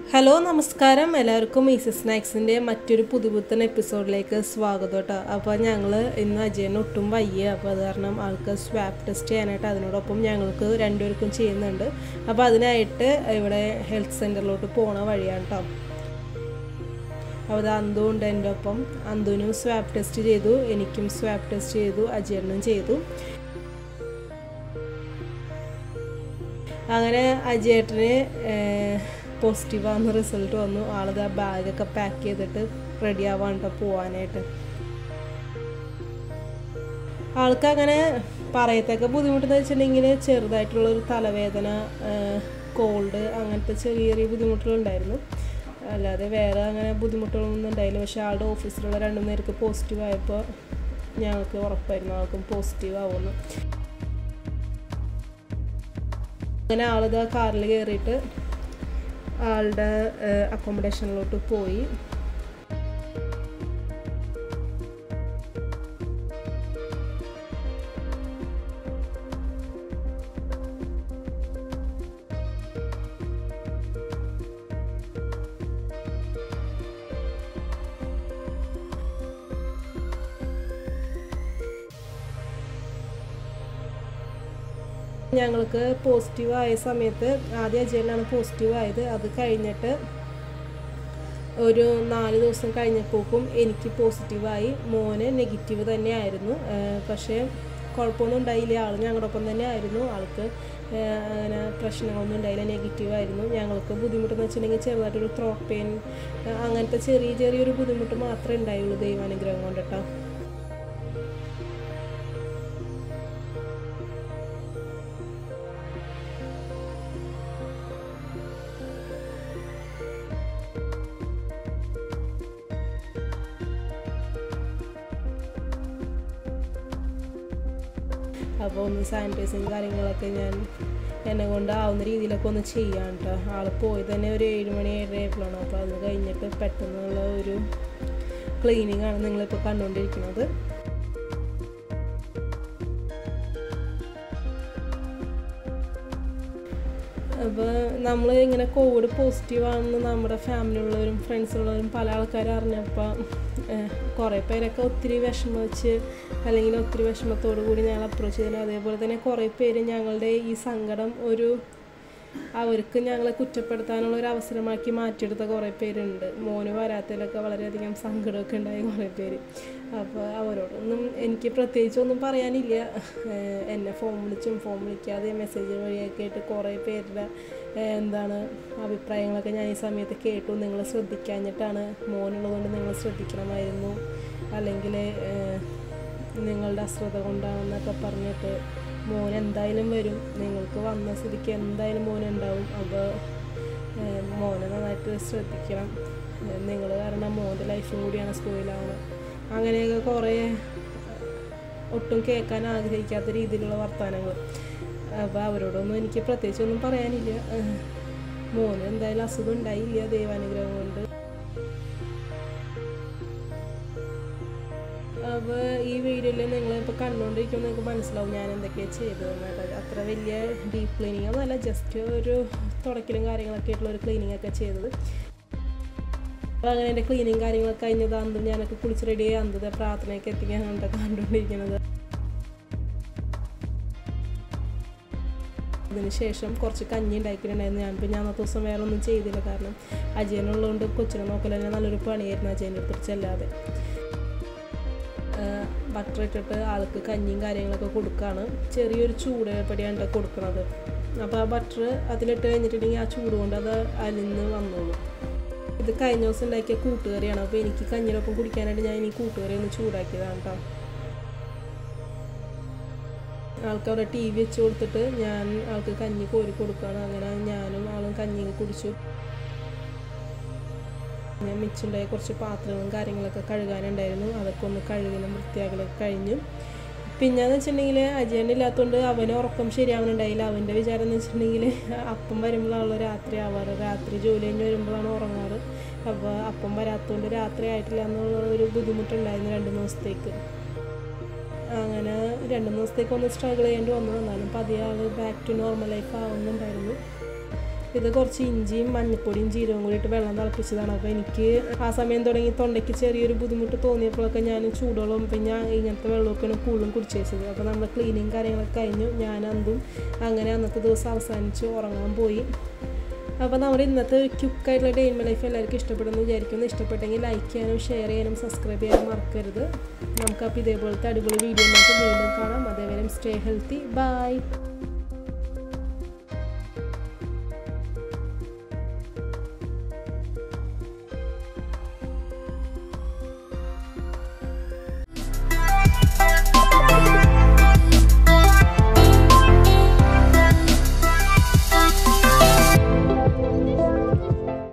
hello നമസ്കാരം എല്ലാവർക്കും easy സ്നാക്സിൻ്റെ മറ്റൊരു പുതുപുത്തൻ എപ്പിസോഡിലേക്ക് സ്വാഗതം കേട്ടോ അപ്പോൾ ഞങ്ങൾ ഇന്ന് അജയന് ഒട്ടും വയ്യ അപ്പോൾ അത് കാരണം ആൾക്ക് സ്വാപ്പ് ടെസ്റ്റ് ചെയ്യാനായിട്ട് അതിനോടൊപ്പം ഞങ്ങൾക്ക് രണ്ടുപേർക്കും ചെയ്യുന്നുണ്ട് അപ്പോൾ അതിനായിട്ട് ഇവിടെ ഹെൽത്ത് സെൻറ്ററിലോട്ട് പോണ വഴിയാണ് കേട്ടോ അപ്പോൾ അത് അന്തു ഉണ്ട് എൻ്റെ ഒപ്പം അന്തുവിനും സ്വാപ്പ് ടെസ്റ്റ് ചെയ്തു എനിക്കും സ്വാപ്പ് ടെസ്റ്റ് ചെയ്തു അജയനും ചെയ്തു അങ്ങനെ അജയേട്ടന് പോസിറ്റീവാകുന്ന റിസൾട്ട് വന്നു ആളിത് ആ ബാഗൊക്കെ പാക്ക് ചെയ്തിട്ട് റെഡി ആവാണ്ട് പോവാനായിട്ട് ആൾക്ക് അങ്ങനെ പറയത്തക്ക ബുദ്ധിമുട്ടെന്ന് വെച്ചിട്ടുണ്ടെങ്കിൽ ചെറുതായിട്ടുള്ളൊരു തലവേദന കോൾഡ് അങ്ങനത്തെ ചെറിയ ചെറിയ ബുദ്ധിമുട്ടുകളുണ്ടായിരുന്നു അല്ലാതെ വേറെ അങ്ങനെ ബുദ്ധിമുട്ടുകളൊന്നും ഉണ്ടായില്ല പക്ഷേ ആളുടെ ഓഫീസിലുള്ള രണ്ടു പേർക്ക് പോസിറ്റീവ് ആയപ്പോൾ ഞങ്ങൾക്ക് ഉറപ്പായിരുന്നു ആൾക്കും പോസിറ്റീവ് ആവുമെന്ന് അങ്ങനെ ആളിത് കാറിൽ കയറിയിട്ട് ആളുടെ അക്കോമഡേഷനിലോട്ട് പോയി ഞങ്ങൾക്ക് പോസിറ്റീവ് ആയ സമയത്ത് ആദ്യം അജയനാണ് പോസിറ്റീവ് ആയത് അത് കഴിഞ്ഞിട്ട് ഒരു നാല് ദിവസം കഴിഞ്ഞപ്പോക്കും എനിക്ക് പോസിറ്റീവായി മോന് നെഗറ്റീവ് തന്നെയായിരുന്നു പക്ഷേ കുഴപ്പമൊന്നും ഉണ്ടായില്ല ആൾ ഞങ്ങളുടെ ഒപ്പം തന്നെ ആയിരുന്നു ആൾക്ക് അങ്ങനെ പ്രശ്നങ്ങളൊന്നും ഉണ്ടായില്ല നെഗറ്റീവ് ആയിരുന്നു ഞങ്ങൾക്ക് ബുദ്ധിമുട്ടെന്ന് വെച്ചിട്ടുണ്ടെങ്കിൽ ചെറുതായിട്ടൊരു ത്രോട്ട് പെയിൻ അങ്ങനത്തെ ചെറിയ ചെറിയൊരു ബുദ്ധിമുട്ട് മാത്രമേ ഉണ്ടായുള്ളൂ ദൈവാനുഗ്രഹം കൊണ്ടിട്ടോ അപ്പോൾ ഒന്ന് സാനിറ്റൈസിങ് കാര്യങ്ങളൊക്കെ ഞാൻ എന്നെ കൊണ്ട് ആവുന്ന രീതിയിലൊക്കെ ഒന്ന് ചെയ്യാം കേട്ടോ ആൾ പോയി തന്നെ ഒരു ഏഴ് മണി ഏഴര ആയപ്പോഴാണ് അപ്പോൾ അത് കഴിഞ്ഞിട്ട് പെട്ടെന്നുള്ള ഒരു ക്ലീനിങ് ആണ് നിങ്ങളിപ്പോൾ കണ്ടുകൊണ്ടിരിക്കുന്നത് അപ്പോൾ നമ്മൾ ഇങ്ങനെ കോവിഡ് പോസിറ്റീവ് ആണെന്ന് നമ്മുടെ ഫാമിലിയുള്ളവരും ഫ്രണ്ട്സുള്ളവരും പല ആൾക്കാരും അറിഞ്ഞപ്പോൾ കുറേ പേരൊക്കെ ഒത്തിരി വിഷമിച്ച് അല്ലെങ്കിൽ ഒത്തിരി വിഷമത്തോടു കൂടി ഞങ്ങൾ അപ്രോച്ച് ചെയ്തില്ല അതേപോലെ തന്നെ കുറേ പേര് ഞങ്ങളുടെ ഈ സങ്കടം ഒരു അവർക്ക് ഞങ്ങളെ കുറ്റപ്പെടുത്താനുള്ള ഒരു അവസരമാക്കി മാറ്റിയെടുത്ത കുറേ പേരുണ്ട് മോന് വരാത്തതിലൊക്കെ വളരെയധികം സങ്കടമൊക്കെ ഉണ്ടായ കുറേ പേര് അപ്പോൾ അവരോടൊന്നും എനിക്ക് പ്രത്യേകിച്ചൊന്നും പറയാനില്ല എന്നെ ഫോൺ വിളിച്ചും ഫോൺ വിളിക്കാതെ മെസ്സേജ് വഴിയൊക്കെ ആയിട്ട് കുറേ പേരുടെ എന്താണ് അഭിപ്രായങ്ങളൊക്കെ ഞാൻ ഈ സമയത്ത് കേട്ടു നിങ്ങൾ ശ്രദ്ധിക്കാഞ്ഞിട്ടാണ് മോനുള്ളതുകൊണ്ട് നിങ്ങൾ ശ്രദ്ധിക്കണമായിരുന്നു അല്ലെങ്കിൽ നിങ്ങളുടെ അശ്രദ്ധ കൊണ്ടാണെന്നൊക്കെ പറഞ്ഞിട്ട് മോൻ എന്തായാലും വരും നിങ്ങൾക്ക് വന്ന സ്ഥിതിക്ക് എന്തായാലും മോൻ ഉണ്ടാവും അപ്പോൾ മോനെ നന്നായിട്ട് ശ്രദ്ധിക്കണം നിങ്ങൾ കാരണം മോൻ്റെ ലൈഫും കൂടിയാണ് സ്കൂളിലാവുന്നത് അങ്ങനെയൊക്കെ കുറേ ഒട്ടും കേൾക്കാൻ ആഗ്രഹിക്കാത്ത രീതിയിലുള്ള വർത്തമാനങ്ങൾ അപ്പോൾ അവരോടൊന്നും എനിക്ക് പ്രത്യേകിച്ചൊന്നും പറയാനില്ല മോന് എന്തായാലും അസുഖം ഉണ്ടായില്ല ദൈവാനുഗ്രഹം കൊണ്ട് അപ്പോൾ ഈ വീഡിയോയിൽ നിങ്ങൾ ഇപ്പോൾ കണ്ടുകൊണ്ടിരിക്കുമ്പോൾ നിങ്ങൾക്ക് മനസ്സിലാവും ഞാൻ എന്തൊക്കെയാണ് ചെയ്തതെന്ന് അത്ര വലിയ ഡീപ്പ് ക്ലീനിങ് ഒന്നുമല്ല ജസ്റ്റ് ഒരു തുടക്കലും കാര്യങ്ങളൊക്കെ ആയിട്ടുള്ള ഒരു ക്ലീനിങ് ഒക്കെ ചെയ്തത് അപ്പോൾ അങ്ങനെ എൻ്റെ ക്ലീനിങ് കാര്യങ്ങളൊക്കെ കഴിഞ്ഞത് അന്തും ഞാനൊക്കെ കുളിച്ച് റെഡിയായി അന്തത് പ്രാർത്ഥനയൊക്കെ എത്തിക്കാൻ കണ്ടൊക്കെ കണ്ടുകൊണ്ടിരിക്കുന്നത് അതിനുശേഷം കുറച്ച് കഞ്ഞി ഉണ്ടാക്കിയിട്ടുണ്ടായിരുന്നു ഞാനിപ്പോൾ ഞാൻ അന്നത്തെ ദിവസം വേറെ ഒന്നും ചെയ്തില്ല കാരണം അജയനുള്ളതുകൊണ്ട് കൊച്ചിനെ നോക്കൽ തന്നെ നല്ലൊരു പണിയായിരുന്നു അജയൻ്റെ അടുത്ത് ചെല്ലാതെ ബട്ടർ ഇട്ടിട്ട് ആൾക്ക് കഞ്ഞിയും കാര്യങ്ങളൊക്കെ കൊടുക്കുകയാണ് ചെറിയൊരു ചൂടുപടിയാണ് കൊടുക്കുന്നത് അപ്പോൾ ആ ബട്ടർ അതിലിട്ട് കഴിഞ്ഞിട്ടുണ്ടെങ്കിൽ ആ ചൂട് കൊണ്ട് അത് അലിന്ന് വന്നോളൂ ഇത് കഴിഞ്ഞ ദിവസം ഉണ്ടാക്കിയ കൂട്ടുകറിയാണ് അപ്പോൾ എനിക്ക് കഞ്ഞിനൊപ്പം കുടിക്കാനായിട്ട് ഞാൻ ഈ കൂട്ടുകറി ഒന്ന് ചൂടാക്കിയതാണ് കേട്ടോ ആൾക്ക് അവിടെ ടി വി വെച്ച് കൊടുത്തിട്ട് ഞാൻ ആൾക്ക് കഞ്ഞി കോരി കൊടുക്കുകയാണ് അങ്ങനെ ഞാനും ആളും കഞ്ഞി കുടിച്ചു ഞാൻ മിച്ചുണ്ടായ കുറച്ച് പാത്രങ്ങളും കാര്യങ്ങളൊക്കെ കഴുകാനുണ്ടായിരുന്നു അതൊക്കെ ഒന്ന് കഴുകലും വൃത്തിയാക്കലൊക്കെ കഴിഞ്ഞു പിന്നെന്ന് വെച്ചിട്ടുണ്ടെങ്കിൽ അജയൻ്റെ ഇല്ലാത്തതുകൊണ്ട് അവന് ഉറക്കം ശരിയാവുന്നുണ്ടായില്ല അവൻ്റെ വിചാരം എന്ന് വെച്ചിട്ടുണ്ടെങ്കിൽ അപ്പം വരുമ്പോഴാണല്ലോ രാത്രി ആവാറ് രാത്രി ജോലി കഴിഞ്ഞ് വരുമ്പോഴാണ് ഉറങ്ങാറ് അപ്പോൾ അപ്പം വരാത്തതുകൊണ്ട് രാത്രി ആയിട്ടില്ല എന്നുള്ള ഒരു ബുദ്ധിമുട്ടുണ്ടായിരുന്നു രണ്ട് ദിവസത്തേക്ക് അങ്ങനെ രണ്ട് മൂന്ന് ദിവസത്തേക്ക് ഒന്ന് സ്ട്രഗിൾ ചെയ്യേണ്ടി വന്നു എന്നാലും പതിയെ ആൾ ബാക്ക് ടു നോർമൽ ലൈഫ് ആവുന്നുണ്ടായിരുന്നു ഇത് കുറച്ച് ഇഞ്ചിയും മഞ്ഞപ്പൊടിയും ജീരകവും കൂടിയിട്ട് വെള്ളം തിളപ്പിച്ചതാണ് അപ്പോൾ എനിക്ക് ആ സമയം തുടങ്ങി തൊണ്ടയ്ക്ക് ചെറിയൊരു ബുദ്ധിമുട്ട് തോന്നിയപ്പോഴൊക്കെ ഞാൻ ചൂടുവെള്ളം പിന്നെ ഇങ്ങനത്തെ വെള്ളമൊക്കെയാണ് കൂടുതലും കുടിച്ച് വെച്ചത് അപ്പോൾ നമ്മൾ ക്ലീനിങ് കാര്യങ്ങളൊക്കെ കഴിഞ്ഞു ഞാൻ അന്തും അങ്ങനെ അന്നത്തെ ദിവസം അവസാനിച്ച് ഉറങ്ങാൻ പോയി അപ്പോൾ നമ്മുടെ ഇന്നത്തെ ക്യുക്കായിട്ടുള്ള ഡേ ഇൻ മൈ ലൈഫ് എല്ലാവർക്കും ഇഷ്ടപ്പെടുന്നു വിചാരിക്കുന്നു ഇഷ്ടപ്പെട്ടെങ്കിൽ ലൈക്ക് ചെയ്യാനും ഷെയർ ചെയ്യാനും സബ്സ്ക്രൈബ് ചെയ്യാനും മറക്കരുത് നമുക്കപ്പോൾ ഇതേപോലത്തെ അടിപൊളി വീഡിയോ നമുക്ക് വീണ്ടും കാണാം അതേവരെ സ്റ്റേ ഹെൽത്തി ബൈ